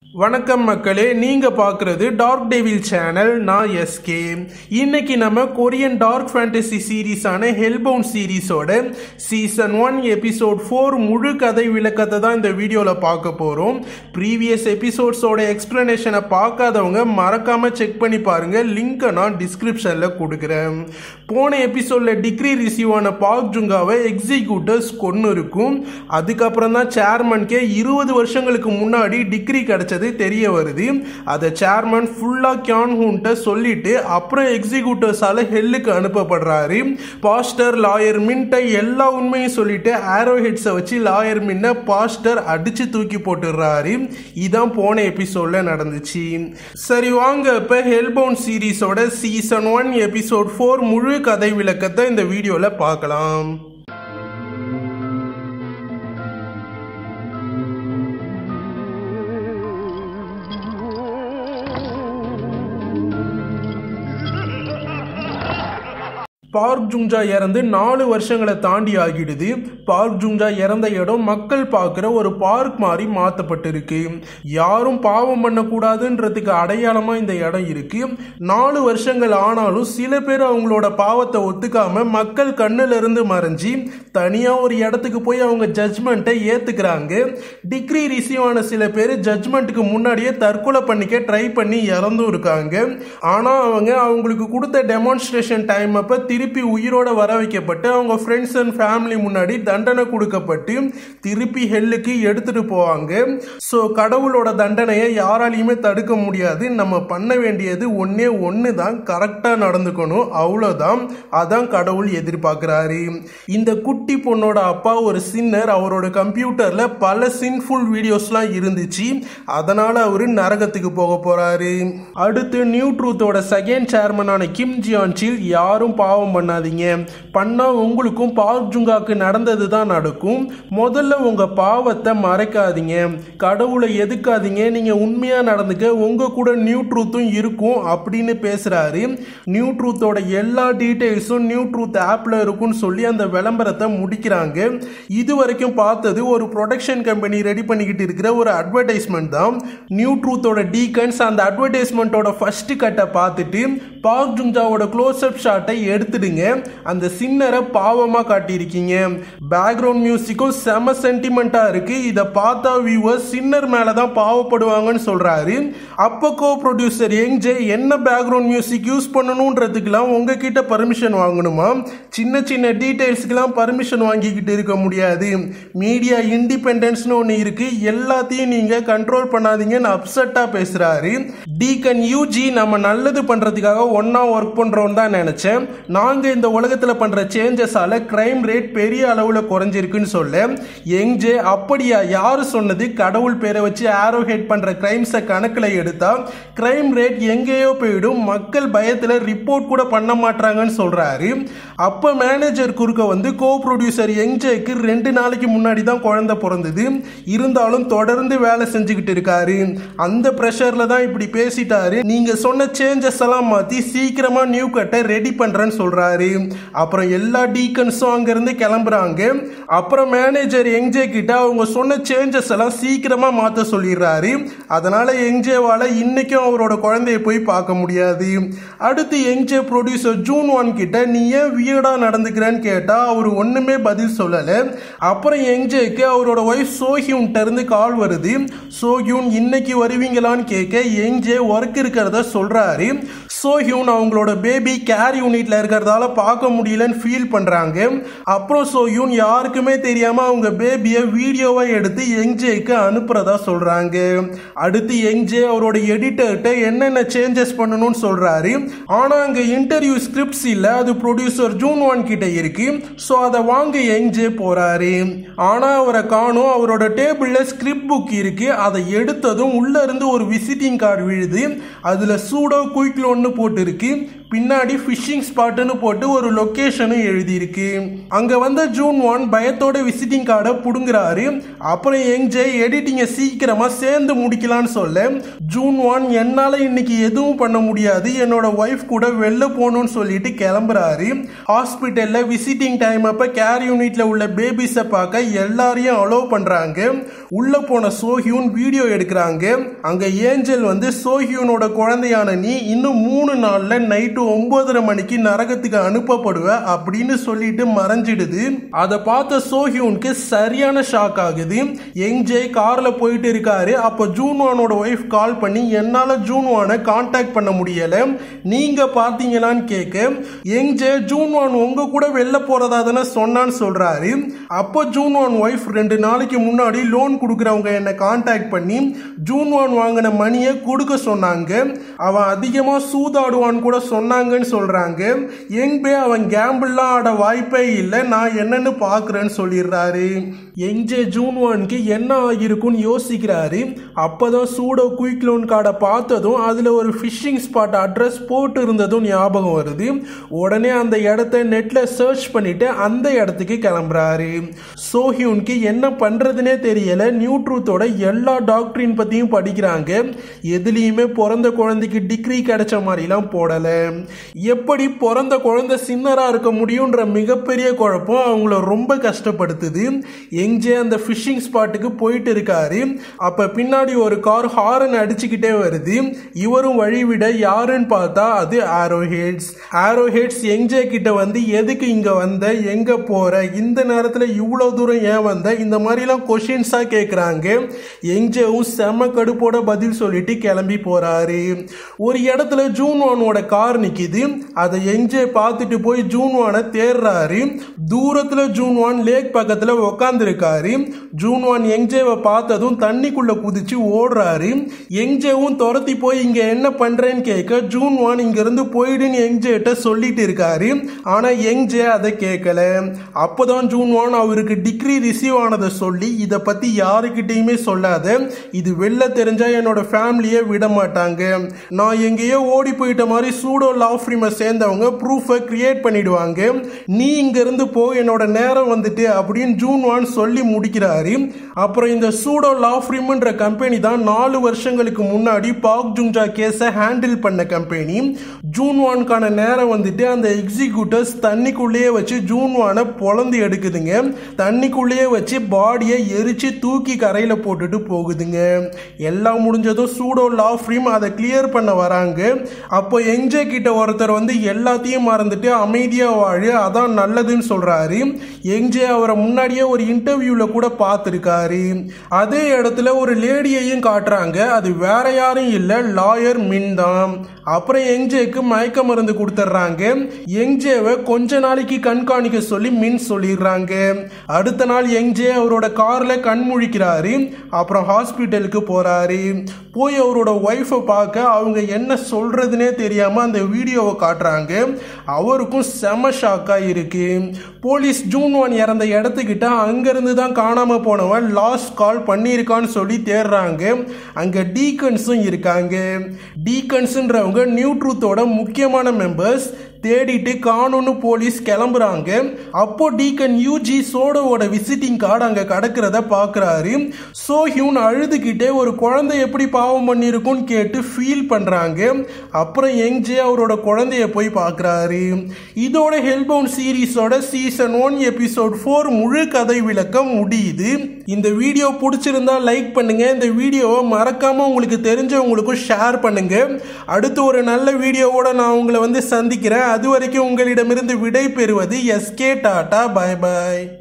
வணக்கம் மக்களே நீங்க பார்க்கறது டார்க் டெவில் சேனல் நான் எஸ்கே இன்னைக்கு நம்ம கொரியன் டார்க் ஃபேண்டசி சீரீஸான ஹெல்பவுன் சீரீஸோட சீசன் ஒன் எபிசோட் ஃபோர் முழு கதை விளக்கத்தை தான் இந்த வீடியோவில் பார்க்க போகிறோம் ப்ரீவியஸ் எபிசோட்ஸோட எக்ஸ்பிளனேஷனை பார்க்காதவங்க மறக்காம செக் பண்ணி பாருங்க லிங்கை நான் டிஸ்கிரிப்ஷனில் கொடுக்குறேன் போன எபிசோடில் டிகிரி ரிசீவ் ஆன பாக் ஜுங்காவை எக்ஸிக்யூட்டிவ்ஸ் கொண்டு இருக்கும் அதுக்கப்புறம் தான் சேர்மனுக்கே இருபது வருஷங்களுக்கு முன்னாடி டிகிரி கிடைச்சது தெரிய வருது அதை சேர்மன் ஃபுல்லாக கியான் ஹூன்ட்ட சொல்லிட்டு அப்புறம் எக்ஸிக்யூட்டிவ்ஸால ஹெல்லுக்கு அனுப்பப்படுறாரு பாஸ்டர் லாயர் மின்ட்டை எல்லா உண்மையும் சொல்லிட்டு ஆரோ ஹெட்ஸை வச்சு லாயர் மின்னை பாஸ்டர் அடிச்சு தூக்கி போட்டுடுறாரு இதான் போன எபிசோட்ல நடந்துச்சு சரி வாங்க இப்போ ஹெல்பவுன் சீரீஸோட சீசன் ஒன் எபிசோட் ஃபோர் முழு கதை விளக்கத்தை இந்த வீடியோவில் பார்க்கலாம் பார்க் ஜுங்ஜா இறந்து நாலு வருஷங்களை தாண்டி ஆகிடுது பார்க் ஜுங்ஜா இறந்த இடம் மக்கள் பார்க்குற ஒரு பார்க் மாதிரி மாற்றப்பட்டிருக்கு யாரும் பாவம் பண்ணக்கூடாதுன்றதுக்கு அடையாளமாக இந்த இடம் இருக்கு நாலு வருஷங்கள் ஆனாலும் சில பேர் அவங்களோட பாவத்தை ஒத்துக்காம மக்கள் கண்ணுல இருந்து மறைஞ்சி தனியாக ஒரு இடத்துக்கு போய் அவங்க ஜட்ஜ்மெண்ட்டை ஏற்றுக்கிறாங்க டிகிரி ரிசீவ் ஆன சில பேர் ஜட்ஜ்மெண்ட்டுக்கு முன்னாடியே தற்கொலை பண்ணிக்க ட்ரை பண்ணி இறந்தும் இருக்காங்க ஆனால் அவங்க அவங்களுக்கு கொடுத்த டெமான்ஸ்ட்ரேஷன் டைம் அப்போ திருப்பி உயிரோட வர வைக்கப்பட்டு அவங்க ஃப்ரெண்ட்ஸ் அண்ட் ஃபேமிலி முன்னாடி தண்டனை கொடுக்கப்பட்டு திருப்பி ஹெல்லுக்கு எடுத்துட்டு போவாங்க ஸோ கடவுளோட தண்டனையை யாராலையுமே தடுக்க முடியாது நம்ம பண்ண வேண்டியது ஒன்னே ஒன்று தான் கரெக்டாக நடந்துக்கணும் அவ்வளோதான் அதான் கடவுள் எதிர்பார்க்குறாரு இந்த குட்டி பொண்ணோட அப்பா ஒரு சின்னர் அவரோட கம்ப்யூட்டரில் பல சின்ஃபுல் வீடியோஸ்லாம் இருந்துச்சு அதனால் அவர் நரகத்துக்கு போக போகிறாரு அடுத்து நியூ ட்ரூத்தோட செகண்ட் சேர்மனான கிம் ஜியான்சில் யாரும் பாவம் பண்ணாதீங்க பண்ணால் உங்களுக்கும் பார்க் ஜுங்காக்கு நடந்தது தான் நடக்கும் முதல்ல உங்கள் பாவத்தை மறைக்காதீங்க கடவுளை எதுக்காதீங்க நீங்கள் உண்மையாக நடந்துக்க உங்கள் கூட நியூ ட்ரூத்தும் இருக்கும் அப்படின்னு பேசுகிறாரு நியூ ட்ரூத்தோட எல்லா டீட்டெயில்ஸும் நியூ ட்ரூத் ஆப்பில் இருக்கும்னு சொல்லி அந்த விளம்பரத்தை முடிக்கிறாங்க இது வரைக்கும் பார்த்தது ஒரு ப்ரொடக்ஷன் கம்பெனி ரெடி பண்ணிக்கிட்டு இருக்கிற ஒரு அட்வர்டைஸ்மெண்ட் தான் நியூ ட்ரூத்தோட டீகன்ஸ் அந்த அட்வர்டைஸ்மெண்ட்டோட ஃபர்ஸ்ட் கட்டை பார்த்துட்டு பார்க் ஜுங்ஜாவோட க்ளோஸ் அப் ஷாட்டை எடுத்துடுங்க அந்த சின்னரை பாவமாக காட்டியிருக்கீங்க பேக்ரவுண்ட் மியூசிக்கும் செம சென்டிமெண்ட்டாக இருக்குது இதை பார்த்தா வியூவர்ஸ் சின்னர் மேலே தான் பாவப்படுவாங்கன்னு சொல்கிறாரு அப்போ கோ ப்ரொடியூசர் எங்ஜே என்ன பேக்ரவுண்ட் மியூசிக் யூஸ் பண்ணணுன்றதுக்கெல்லாம் உங்ககிட்ட பர்மிஷன் வாங்கணுமா சின்ன சின்ன டீட்டெயில்ஸ்க்கெல்லாம் பர்மிஷன் வாங்கிக்கிட்டு இருக்க முடியாது மீடியா இண்டிபெண்டன்ஸ்னு ஒன்று இருக்குது எல்லாத்தையும் நீங்கள் கண்ட்ரோல் பண்ணாதீங்கன்னு அப்செட்டாக பேசுகிறாரு டீகன் யூஜி நம்ம நல்லது பண்ணுறதுக்காக ஒன்றா ஒர்க் பண்ணுறோம் தான் நினச்சேன் நாங்கள் இந்த உலகத்தில் பண்ணுற சேஞ்சஸால் க்ரைம் ரேட் பெரிய அளவில் குறைஞ்சிருக்குன்னு சொல்ல எங்ஜே அப்படியா யார் சொன்னது கடவுள் பேரை வச்சு ஆரோ ஹெட் பண்ணுற க்ரைம்ஸை கணக்கில் எடுத்தா க்ரைம் ரேட் எங்கேயோ போயிடும் மக்கள் பயத்தில் ரிப்போர்ட் கூட பண்ண மாட்டாங்கன்னு சொல்கிறாரு அப்போ மேனேஜர் குறுக்க வந்து கோ ப்ரொடியூசர் எங்ஜேக்கு ரெண்டு நாளைக்கு முன்னாடி தான் குழந்தை பிறந்தது இருந்தாலும் தொடர்ந்து வேலை செஞ்சுக்கிட்டு இருக்காரு அந்த ப்ரெஷரில் தான் இப்படி பேசிட்டாரு நீங்கள் சொன்ன சேஞ்சஸ் எல்லாம் மாற்றி சீக்கிரமாக நியூ கட்டை ரெடி பண்ணுறேன்னு சொல்கிறாரு அப்புறம் எல்லா டீக்கன்ஸும் அங்கேருந்து கிளம்புறாங்க அப்புறம் மேனேஜர் எங்ஜே கிட்ட அவங்க சொன்ன சேஞ்சஸ் எல்லாம் சீக்கிரமாக மாற்ற சொல்லிடுறாரு அதனால் எங்ஜேவால் இன்னைக்கும் அவரோட குழந்தைய போய் பார்க்க முடியாது அடுத்து எங்ஜே ப்ரொடியூசர் ஜூன் ஒன் கிட்ட நீ ஏன் வியர்டாக நடந்துக்கிறேன்னு கேட்டால் அவர் ஒன்றுமே பதில் சொல்லலை அப்புறம் எங்ஜேக்கு அவரோட ஒய்ஃப் சோஹியூன்ட்ட இருந்து கால் வருது சோஹியூன் இன்னைக்கு வருவீங்களான்னு கேட்க எங்ஜே ஒர்க் இருக்கிறத சொல்கிறாரு சோஹியூன் அவங்களோட பேபி கேர் யூனிட்ல இருக்கிறதால பார்க்க முடியலன்னு ஃபீல் பண்ணுறாங்க அப்புறம் சோஹியூன் யாருக்குமே தெரியாமல் அவங்க பேபியை வீடியோவை எடுத்து எங்ஜேக்கு அனுப்புறதா சொல்கிறாங்க அடுத்து எங்ஜே அவரோட எடிட்டர்கிட்ட என்னென்ன சேஞ்சஸ் பண்ணணும்னு சொல்கிறாரு ஆனால் அங்கே இன்டர்வியூ ஸ்கிரிப்ட்ஸ் இல்லை அது ப்ரொடியூசர் ஜூன் ஒன் கிட்ட இருக்கு ஸோ அதை வாங்க எங்ஜே போகிறாரு ஆனால் அவரை காணும் அவரோட டேபிளில் ஸ்கிரிப்ட் புக் இருக்கு அதை எடுத்ததும் உள்ள இருந்து ஒரு விசிட்டிங் கார்டு விழுது அதில் சூடோ குயிக்லோன்னு போட்டு இருக்கு பின்னாடி ஃபிஷிங் ஸ்பாட்டுன்னு போட்டு ஒரு லொக்கேஷனும் எழுதியிருக்கு அங்க வந்த ஜூன் ஒன் பயத்தோட விசிட்டிங் கார்டை புடுங்குறாரு அப்புறம் எங்ஜே எடிட்டிங்கை சீக்கிரமா சேர்ந்து முடிக்கலாம்னு சொல்ல ஜூன் ஒன் என்னால இன்னைக்கு எதுவும் பண்ண முடியாது என்னோட ஒய்ஃப் கூட வெளில போகணும்னு சொல்லிட்டு கிளம்புறாரு ஹாஸ்பிட்டல்ல விசிட்டிங் டைம் அப்ப கேர் யூனிட்ல உள்ள பேபிஸை பார்க்க எல்லாரையும் அலோவ் பண்றாங்க உள்ள போன சோஹியூன் வீடியோ எடுக்கிறாங்க அங்க ஏஞ்சல் வந்து சோஹியூனோட குழந்தையான நீ இன்னும் மூணு நாள்ல நைட்டு ஒன்பதரை மணிக்கு நரகத்துக்கு அனுப்பப்படுவ அப்படின்னு சொல்லிட்டு மறைஞ்சிடுது அதை பார்த்த சோஹியூனுக்கு சரியான ஷாக் ஆகுது எங்ஜே கார்ல போயிட்டு இருக்காரு அப்போ ஜூன்வானோட ஒய்ஃப் கால் பண்ணி என்னால ஜூன்வானை கான்டாக்ட் பண்ண முடியல நீங்க பார்த்தீங்களான்னு கேட்க எங்ஜே ஜூன்வான் உங்க கூட வெளில போறதா தானே சொன்னான்னு சொல்றாரு அப்போ ஜூன்வான் ஒய்ஃப் ரெண்டு நாளைக்கு முன்னாடி லோன் கொடுக்குறவங்க என்னை கான்டாக்ட் பண்ணி ஜூன்வான் வாங்கின மணியை கொடுக்க சொன்னாங்க அவன் அதிகமாக சூதாடுவான்னு கூட சொன்னாங்கன்னு சொல்றாங்க எங்கே அவன் கேம்பிள்லாம் ஆட வாய்ப்பே இல்லை நான் என்னன்னு பார்க்குறேன்னு சொல்லிடுறாரு எங்கே ஜூன் ஒன்க்கு என்ன ஆகிருக்குன்னு யோசிக்கிறாரு அப்போதான் சூடோ குயிக் லோன் கார்டை பார்த்ததும் அதில் ஒரு ஃபிஷிங் ஸ்பாட் அட்ரஸ் போட்டு இருந்ததும் ஞாபகம் வருது உடனே அந்த இடத்த நெட்டில் சர்ச் பண்ணிட்டு அந்த இடத்துக்கு கிளம்புறாரு சோஹியூனுக்கு என்ன பண்ணுறதுனே தெரியல நியூ ட்ரூத்தோட எல்லா டாக்டரின் பற்றியும் படிக்கிறாங்க எதுலேயுமே பிறந்த குழந்தைக்கு டிகிரி கிடைச்ச மாதிரிலாம் போடலை எப்படி பிறந்த குழந்தை சின்னராக இருக்க முடியுன்ற மிகப்பெரிய குழப்பம் அவங்கள ரொம்ப கஷ்டப்படுத்துது எங்கே அந்த ஃபிஷிங் ஸ்பாட்டுக்கு போயிட்டு இருக்காரு அப்போ பின்னாடி ஒரு கார் ஹாரன் அடிச்சுக்கிட்டே வருது இவரும் வழிவிட யாருன்னு பார்த்தா அது ஆரோ ஹெட்ஸ் ஆரோ ஹெட்ஸ் எங்கே கிட்ட வந்து எதுக்கு இங்கே வந்த எங்கே போகிற இந்த நேரத்தில் இவ்வளோ தூரம் ஏன் வந்த இந்த மாதிரிலாம் கொஷின்ஸாக கேட்குறாங்க எங்கேவும் செம கடுப்போட பதில் சொல்லிட்டு கிளம்பி போகிறாரு ஒரு இடத்துல ஜூன் வானோட கார் நிற்கிது அதை எங்கே பார்த்துட்டு போய் ஜூன் வானை தேடுறாரு தூரத்தில் ஜூன் வான் லேக் பக்கத்தில் உக்காந்துருக்காரு ஜூன் வான் எங்ஜேவை பார்த்ததும் தண்ணிக்குள்ளே குதிச்சு ஓடுறாரு எங்ஜேவும் துரத்தி போய் இங்கே என்ன பண்ணுறேன்னு கேட்க ஜூன் வான் இங்கேருந்து போயிடுன்னு எங்ஜேட்ட சொல்லிட்டு இருக்காரு ஆனால் எங்ஜே அதை கேட்கல அப்போதான் ஜூன் வான் அவருக்கு டிகிரி ரிசீவ் ஆனதை சொல்லி இதை பற்றி யாருக்கிட்டேயுமே சொல்லாத இது வெளில தெரிஞ்சா என்னோட ஃபேமிலியை விட மாட்டாங்க நான் எங்கேயோ ஓடி போயிட்ட மாதிரி சூடோ லா ஃப்ரீமை சேர்ந்தவங்க ப்ரூஃபை கிரியேட் பண்ணிடுவாங்க நீ இங்கேருந்து போ என்னோட நேரம் வந்துட்டு அப்படின்னு ஜூன் வான் சொல்லி முடிக்கிறாரு அப்புறம் இந்த சூடோ லா ஃப்ரீம்ன்ற கம்பெனி தான் நாலு வருஷங்களுக்கு முன்னாடி பாக் ஜுங்ஜா கேஸை ஹேண்டில் பண்ண கம்பெனி ஜூன் வானுக்கான நேரம் வந்துட்டு அந்த எக்ஸிக்யூட்டர்ஸ் தண்ணிக்குள்ளேயே வச்சு ஜூன் வானை பொழந்து எடுக்குதுங்க தண்ணிக்குள்ளேயே வச்சு பாடியை எரிச்சு தூக்கி கரையில் போட்டுட்டு போகுதுங்க எல்லாம் முடிஞ்சதும் சூடோ லா ஃப்ரீம் அதை கிளியர் பண்ண வராங்க அப்போ என்ஜே கிட்ட ஒருத்தர் வந்து எல்லாத்தையும் மறந்துட்டு அமைதியாக வாழு அதான் நல்லதுன்னு சொல்கிறாரு என்ஜே அவரை முன்னாடியே ஒரு இன்டர்வியூவில் கூட பார்த்துருக்காரு அதே இடத்துல ஒரு லேடியையும் காட்டுறாங்க அது வேற யாரும் இல்லை லாயர் மின் தான் அப்புறம் எங்ஜேக்கு மயக்க மருந்து கொடுத்துட்றாங்க எங்ஜேவை கொஞ்ச நாளைக்கு கண்காணிக்க சொல்லி மின் சொல்லிடுறாங்க அடுத்த நாள் எங்ஜே அவரோட காரில் கண் முழிக்கிறாரு அப்புறம் ஹாஸ்பிட்டலுக்கு போகிறாரு போய் அவரோட ஒய்ஃபை பார்க்க அவங்க என்ன சொல்கிறதுனே தெரியாமல் அந்த வீடியோவை காட்டுறாங்க அவருக்கும் செம ஷாக்காக இருக்கு போலீஸ் ஜூன் ஒன் இறந்த இடத்துக்கிட்ட அங்கேருந்து தான் காணாமல் போனவன் லாஸ்ட் கால் பண்ணியிருக்கான்னு சொல்லி தேடுறாங்க அங்கே டீக்கன்ஸும் இருக்காங்க டீக்கன்ஸுன்றவங்க நியூ ட்ரூத்தோட முக்கியமான மெம்பர்ஸ் தேடிட்டு காணும்னு போலீஸ் கிளம்புறாங்க அப்போ டீக்கன் யூஜி சோடோவோட விசிட்டிங் கார்டு அங்கே கிடக்கிறத பார்க்குறாரு சோ ஹியூன் அழுதுகிட்டே ஒரு குழந்தை எப்படி பாவம் பண்ணியிருக்கும்னு கேட்டு ஃபீல் பண்ணுறாங்க அப்புறம் எங்ஜே அவரோட குழந்தைய போய் பார்க்குறாரு இதோட ஹெல்பவுன் சீரீஸோட சீசன் ஒன் எபிசோட் ஃபோர் முழு கதை விளக்கம் முடியுது இந்த வீடியோ பிடிச்சிருந்தா லைக் பண்ணுங்க இந்த வீடியோவை மறக்காம உங்களுக்கு தெரிஞ்சவங்களுக்கும் ஷேர் பண்ணுங்க அடுத்து ஒரு நல்ல வீடியோவோட நான் உங்களை வந்து சந்திக்கிறேன் அது வரைக்கும் உங்களிடமிருந்து விடை பெறுவது எஸ்கே டாடா பாய் பாய்